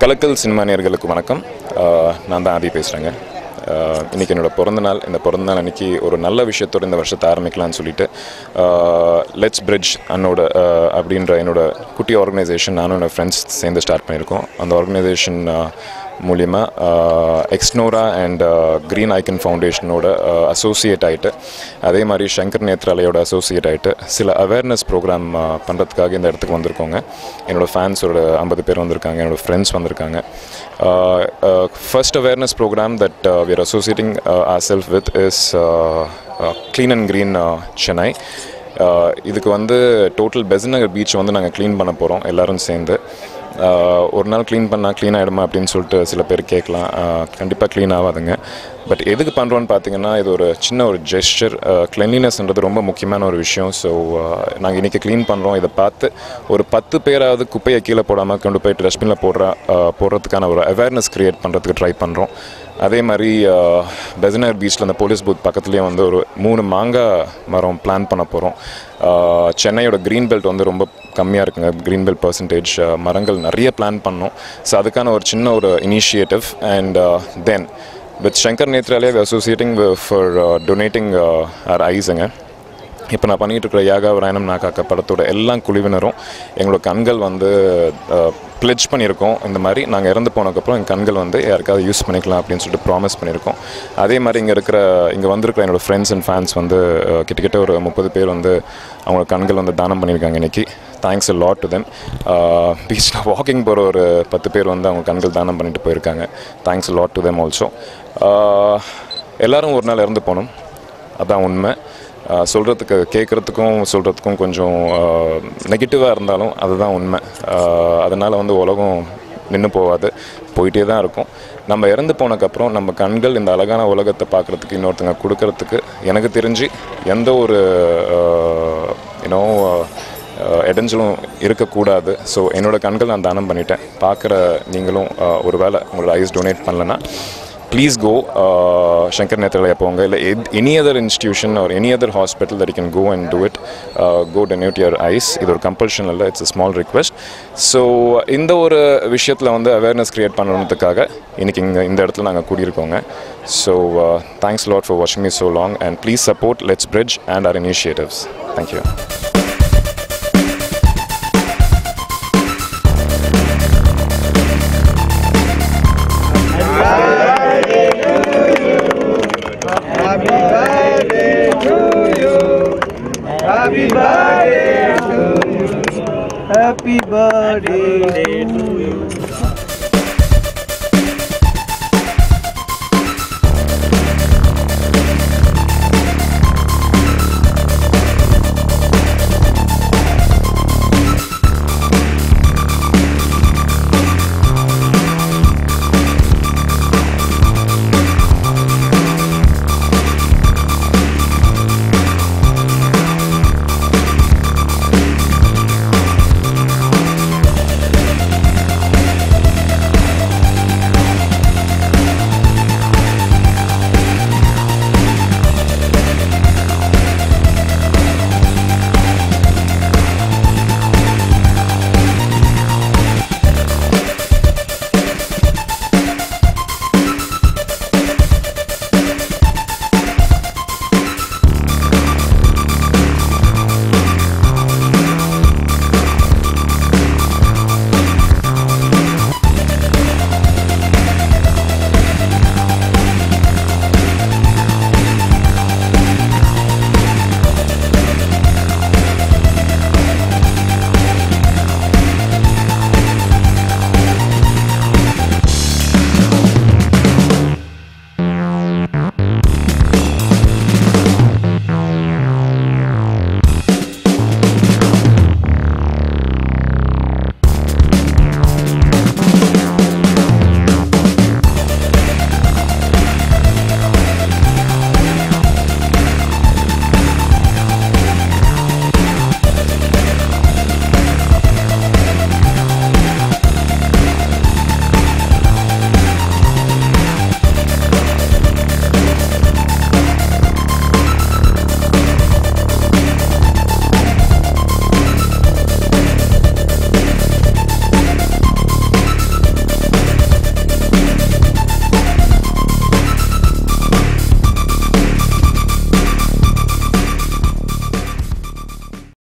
கலக்கல் சினிமா நேயர்களுக்கு வணக்கம் ஆஹ் நான் தான் ஆதி பேசுகிறேங்க இன்றைக்கி என்னோட பிறந்தநாள் இந்த பிறந்தநாள் அன்றைக்கி ஒரு நல்ல விஷயத்தோட இந்த வருஷத்தை ஆரம்பிக்கலாம்னு சொல்லிட்டு லெட்ஸ் பிரிட்ஜ் அன்னோட ஆஹ் அப்படின்ற என்னோட குட்டி ஆர்கனைசேஷன் நானும் என்னோட ஃப்ரெண்ட்ஸ் சேர்ந்து ஸ்டார்ட் பண்ணியிருக்கோம் அந்த ஆர்கனைசேஷன் மூலிமா எக்ஸ்னோரா அண்ட் க்ரீன் ஐக்கன் ஃபவுண்டேஷனோட அசோசியேட் ஆகிட்டு அதே மாதிரி சங்கர் நேத்ராலயோட அசோசியேட் ஆகிட்டு சில அவேர்னஸ் ப்ரோக்ராம் பண்ணுறதுக்காக இந்த இடத்துக்கு வந்திருக்கோங்க என்னோடய ஃபேன்ஸோட ஐம்பது பேர் வந்திருக்காங்க என்னோடய ஃப்ரெண்ட்ஸ் வந்திருக்காங்க first awareness programme that we are associating our self with is clean and green Chennai Uh, இதுக்கு வந்து டோட்டல் பெசநகர் பீச் வந்து நாங்கள் க்ளீன் பண்ண போகிறோம் எல்லோரும் சேர்ந்து Uh, ஒரு நாள் க்ளீன் பண்ணால் க்ளீன் ஆகிடுமா அப்படின்னு சொல்லிட்டு சில பேர் கேட்கலாம் கண்டிப்பாக க்ளீன் ஆகாதுங்க பட் எதுக்கு பண்ணுறோன்னு பார்த்தீங்கன்னா இது ஒரு சின்ன ஒரு ஜெஸ்டர் கிளென்லினஸ்ன்றது ரொம்ப முக்கியமான ஒரு விஷயம் ஸோ நாங்கள் இன்றைக்கி க்ளீன் பண்ணுறோம் இதை பார்த்து ஒரு பத்து பேராவது குப்பையை கீழே போடாமல் கொண்டு போயிட்டு டஸ்ட்பினில் போடுற uh, போடுறதுக்கான ஒரு அவேர்னஸ் க்ரியேட் பண்ணுறதுக்கு ட்ரை பண்ணுறோம் அதே மாதிரி பெசனர் பீச்சில் அந்த போலீஸ் பூத் பக்கத்துலேயே வந்து ஒரு மூணு மாங்காய் மரம் பிளான் பண்ண போகிறோம் சென்னையோட க்ரீன் பெல்ட் வந்து ரொம்ப கம்மியாக இருக்குங்க க்ரீன் பெல்ட் பர்சன்டேஜ் மரங்கள் நிறைய பிளான் பண்ணோம் ஸோ அதுக்கான ஒரு சின்ன ஒரு initiative and then with Sankara Nethralaya associating for donating our ஐஸுங்க இப்போ நான் பண்ணிகிட்டு இருக்கிற யாகா ராயணம் நாக்காக்க படத்தோட எல்லா குழுவினரும் எங்களோட கண்கள் வந்து ப்ளெஜ் பண்ணியிருக்கோம் இந்த மாதிரி நாங்கள் இறந்து போனதுக்கப்புறம் எங்கள் கண்கள் வந்து யாருக்காவது யூஸ் பண்ணிக்கலாம் அப்படின்னு சொல்லிட்டு ப்ராமிஸ் பண்ணியிருக்கோம் அதே மாதிரி இங்கே இருக்கிற இங்கே வந்திருக்கிற என்னோடய ஃப்ரெண்ட்ஸ் அண்ட் ஃபேன்ஸ் வந்து அஹ், கிட்டத்தட்ட ஒரு முப்பது பேர் வந்து அவங்களோட கண்கள் வந்து தானம் பண்ணியிருக்காங்க இன்றைக்கி தேங்க்ஸ் லாட் டு தெம் பீச்சில் வாக்கிங் போகிற ஒரு பத்து பேர் வந்து அவங்க கண்கள் தானம் பண்ணிட்டு போயிருக்காங்க thanks lot to them also எல்லோரும் ஒரு நாள் இறந்து போகணும் அதான் உண்மை சொல்கிறதுக்கு கேட்குறதுக்கும் சொல்கிறதுக்கும் கொஞ்சம் நெகட்டிவாக இருந்தாலும் அதுதான் உண்மை அதனால் வந்து உலகம் நின்று போகாது போயிட்டே தான் இருக்கும் நம்ம இறந்து போனதுக்கப்புறம் நம்ம கண்கள் இந்த அழகான உலகத்தை பார்க்குறதுக்கு இன்னொருத்தங்க கொடுக்கறதுக்கு எனக்கு தெரிஞ்சு எந்த ஒரு யூனோ இடைஞ்சலும் இருக்கக்கூடாது ஸோ என்னோடய கண்கள் நான் தானம் பண்ணிட்டேன் பார்க்குற நீங்களும் அஹ், ஒரு வேளை உங்களோட ஐஸ் டொனேட் பண்ணலன்னா ப்ளீஸ் கோ சங்கர் நேத்ராலயா போங்க இல்லை any other institution or any other hospital that can go and do it go donate your eyes இது ஒரு கம்பல்ஷன் இல்லை இட்ஸ் ஸ்மால் ரிக்வெஸ்ட் ஸோ இந்த ஒரு விஷயத்தில் வந்து அவேர்னஸ் க்ரியேட் பண்ணுறதுக்காக இன்றைக்கி இங்கே இந்த இடத்துல நாங்கள் கூடியிருக்கோங்க ஸோ தேங்க்ஸ் லாட் ஃபார் வாட்சிங் me so long and please support let's bridge and our initiatives thank you